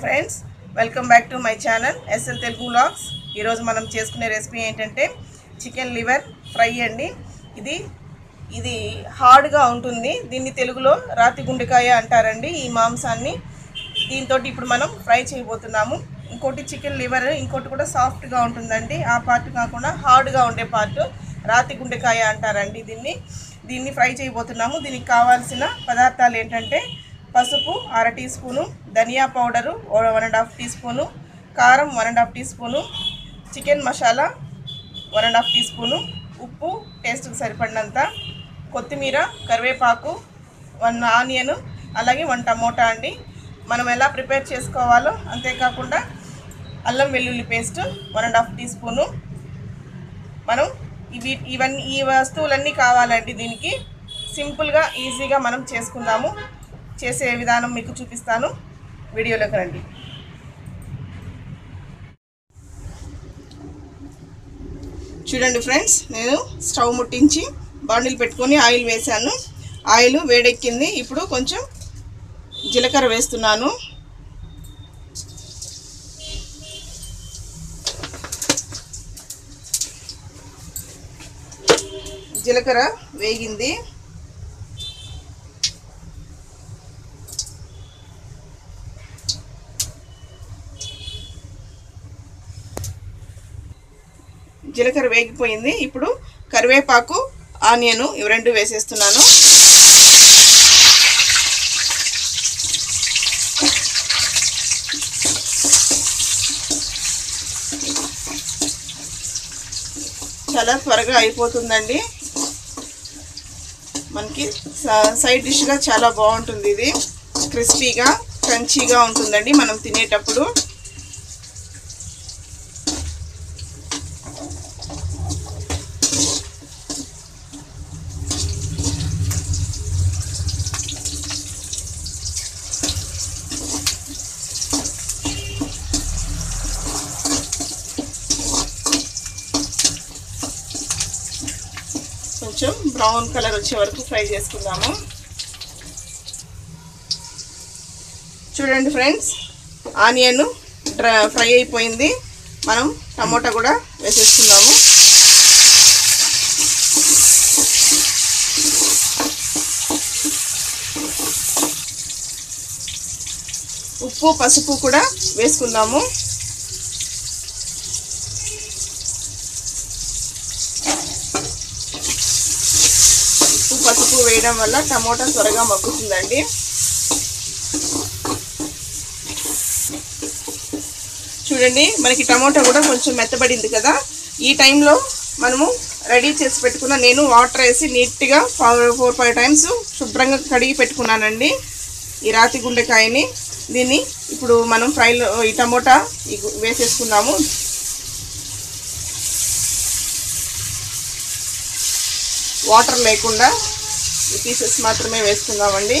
friends welcome back to my channel SL Telugu vlogs ఈరోజు మనం చేసుకునే రెసిపీ ఏంటంటే చికెన్ లివర్ ఫ్రై అండి ఇది ఇది హార్డ్గా ఉంటుంది దీన్ని తెలుగులో రాతి గుండెకాయ అంటారండి ఈ మాంసాన్ని దీంతో ఇప్పుడు మనం ఫ్రై చేయబోతున్నాము ఇంకోటి చికెన్ లివర్ ఇంకోటి కూడా సాఫ్ట్గా ఉంటుందండి ఆ పార్ట్ కాకుండా హార్డ్గా ఉండే పార్ట్ రాతి గుండెకాయ అంటారండి దీన్ని దీన్ని ఫ్రై చేయబోతున్నాము దీనికి కావాల్సిన పదార్థాలు ఏంటంటే పసుపు అర టీ స్పూను ధనియా powder one and half teaspoon కారం one and half teaspoon chicken masala one and half teaspoon ఉప్పు టేస్ట్కి సరిపడినంత కొత్తిమీర కరివేపాకు వన్ ఆనియన్ అలాగే వన్ టమోటా అండి మనం ఎలా ప్రిపేర్ చేసుకోవాలో అంతేకాకుండా అల్లం వెల్లుల్లి paste one and half teaspoon మనం ఇవి ఇవన్నీ ఈ వస్తువులన్నీ కావాలండి దీనికి సింపుల్గా ఈజీగా మనం చేసుకుందాము చేసే విధానం మీకు చూపిస్తాను వీడియోలోకి రండి చూడండి ఫ్రెండ్స్ నేను స్టవ్ ముట్టించి బాండిల్ పెట్టుకొని ఆయిల్ వేశాను ఆయిల్ వేడెక్కింది ఇప్పుడు కొంచెం జీలకర్ర వేస్తున్నాను జీలకర్ర వేగింది జీలకర్ర వేగిపోయింది ఇప్పుడు కరివేపాకు ఆనియన్ ఇవి రెండు వేసేస్తున్నాను చాలా త్వరగా అయిపోతుందండి మనకి సైడ్ డిష్గా చాలా బాగుంటుంది ఇది క్రిస్పీగా క్రంచీగా ఉంటుందండి మనం తినేటప్పుడు కొంచెం బ్రౌన్ కలర్ వచ్చే వరకు ఫ్రై చేసుకుందాము చూడండి ఫ్రెండ్స్ ఆనియన్ డ్రై ఫ్రై అయిపోయింది మనం టమోటా కూడా వేసేసుకుందాము ఉప్పు పసుపు కూడా వేసుకుందాము ఉప్పు పసుపు వేయడం వల్ల టమోటా త్వరగా మగ్గుతుందండి చూడండి మనకి టమోటా కూడా కొంచెం మెత్తబడింది కదా ఈ టైంలో మనము రెడీ చేసి పెట్టుకున్న నేను వాటర్ వేసి నీట్గా ఫోర్ ఫైవ్ టైమ్స్ శుభ్రంగా కడిగి పెట్టుకున్నానండి ఈ రాతి గుండెకాయని దీన్ని ఇప్పుడు మనం ఫ్రైలో ఈ టమోటా వేసేసుకున్నాము వాటర్ లేకుండా ఈ పీసెస్ మాత్రమే వేసుకుందామండి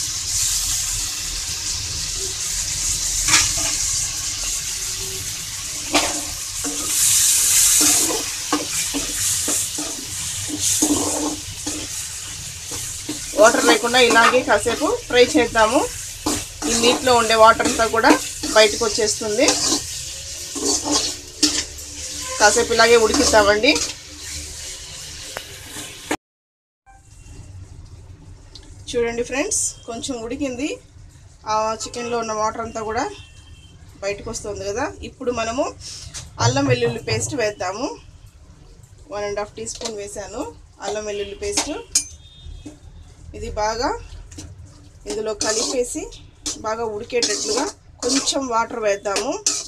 వాటర్ లేకుండా ఇలాగే కాసేపు ఫ్రై చేద్దాము ఈ నీటిలో ఉండే వాటర్ అంతా కూడా బయటకు వచ్చేస్తుంది కాసేపు ఇలాగే ఉడికిద్దామండి చూడండి ఫ్రెండ్స్ కొంచెం ఉడికింది ఆ చికెన్లో ఉన్న వాటర్ అంతా కూడా బయటకు వస్తుంది కదా ఇప్పుడు మనము అల్లం వెల్లుల్లి పేస్ట్ వేద్దాము one and half teaspoon వేసాను అల్లం వెల్లుల్లి పేస్ట్ ఇది బాగా ఇందులో కలిపేసి బాగా ఉడికేటట్లుగా కొంచెం వాటర్ వేద్దాము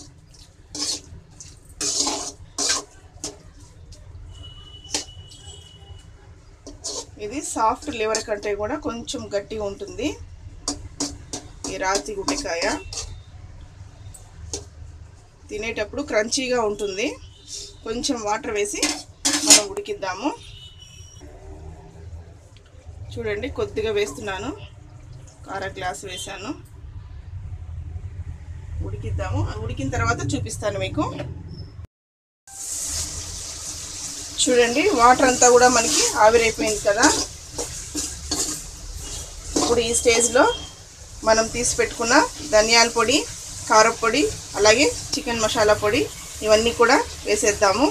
ఇది సాఫ్ట్ లివర్ కంటే కూడా కొంచెం గట్టిగా ఉంటుంది ఈ రాతి గుడ్డికాయ తినేటప్పుడు క్రంచీగా ఉంటుంది కొంచెం వాటర్ వేసి మనం ఉడికిద్దాము చూడండి కొద్దిగా వేస్తున్నాను కార గ్లాస్ వేసాను ఉడికిద్దాము ఉడికిన తర్వాత చూపిస్తాను మీకు చూడండి వాటర్ అంతా కూడా మనకి ఆవిరైపోయింది కదా ఇప్పుడు ఈ స్టేజ్లో మనం తీసి పెట్టుకున్న ధనియాల పొడి కారపొడి అలాగే చికెన్ మసాలా పొడి ఇవన్నీ కూడా వేసేద్దాము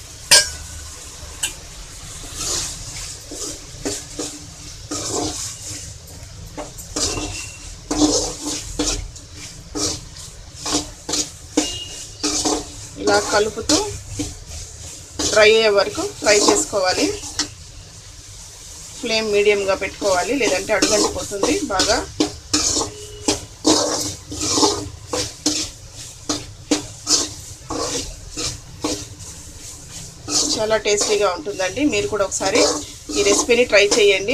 ఇలా కలుపుతూ డ్రై అయ్యే వరకు ఫ్రై చేసుకోవాలి ఫ్లేమ్ మీడియంగా పెట్టుకోవాలి లేదంటే అడుగంటిపోతుంది బాగా చాలా టేస్టీగా ఉంటుందండి మీరు కూడా ఒకసారి ఈ రెసిపీని ట్రై చేయండి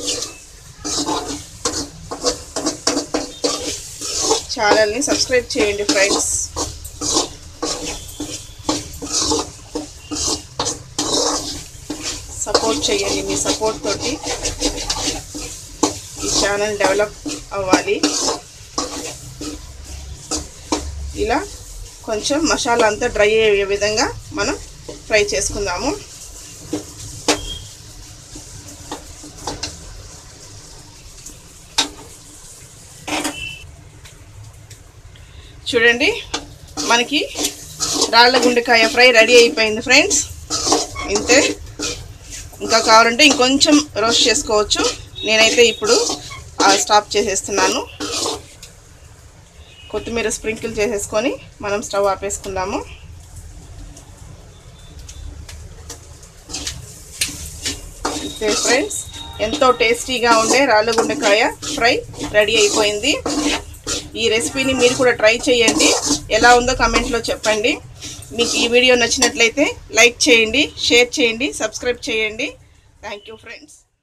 ఛానల్ని సబ్స్క్రైబ్ చేయండి ఫ్రెండ్స్ సపోర్ట్ చేయండి మీ సపోర్ట్ తోటి ఈ ఛానల్ డెవలప్ అవ్వాలి ఇలా కొంచెం మసాలా అంతా డ్రై అయ్యే విధంగా మనం ఫ్రై చేసుకుందాము చూడండి మనకి రాళ్ళ గుండెకాయ ఫ్రై రెడీ అయిపోయింది ఫ్రెండ్స్ ఇంతే ఇంకా కావాలంటే ఇంకొంచెం రోస్ట్ చేసుకోవచ్చు నేనైతే ఇప్పుడు ఆ స్టాప్ చేసేస్తున్నాను కొత్తిమీర స్ప్రింకిల్ చేసేసుకొని మనం స్టవ్ ఆపేసుకుందాము అంతే ఫ్రెండ్స్ ఎంతో టేస్టీగా ఉండే రాళ్ళగుండెకాయ ఫ్రై రెడీ అయిపోయింది ఈ రెసిపీని మీరు కూడా ట్రై చేయండి ఎలా ఉందో కమెంట్లో చెప్పండి మీకు ఈ వీడియో నచ్చినట్లయితే లైక్ చేయండి షేర్ చేయండి సబ్స్క్రైబ్ చేయండి థ్యాంక్ యూ ఫ్రెండ్స్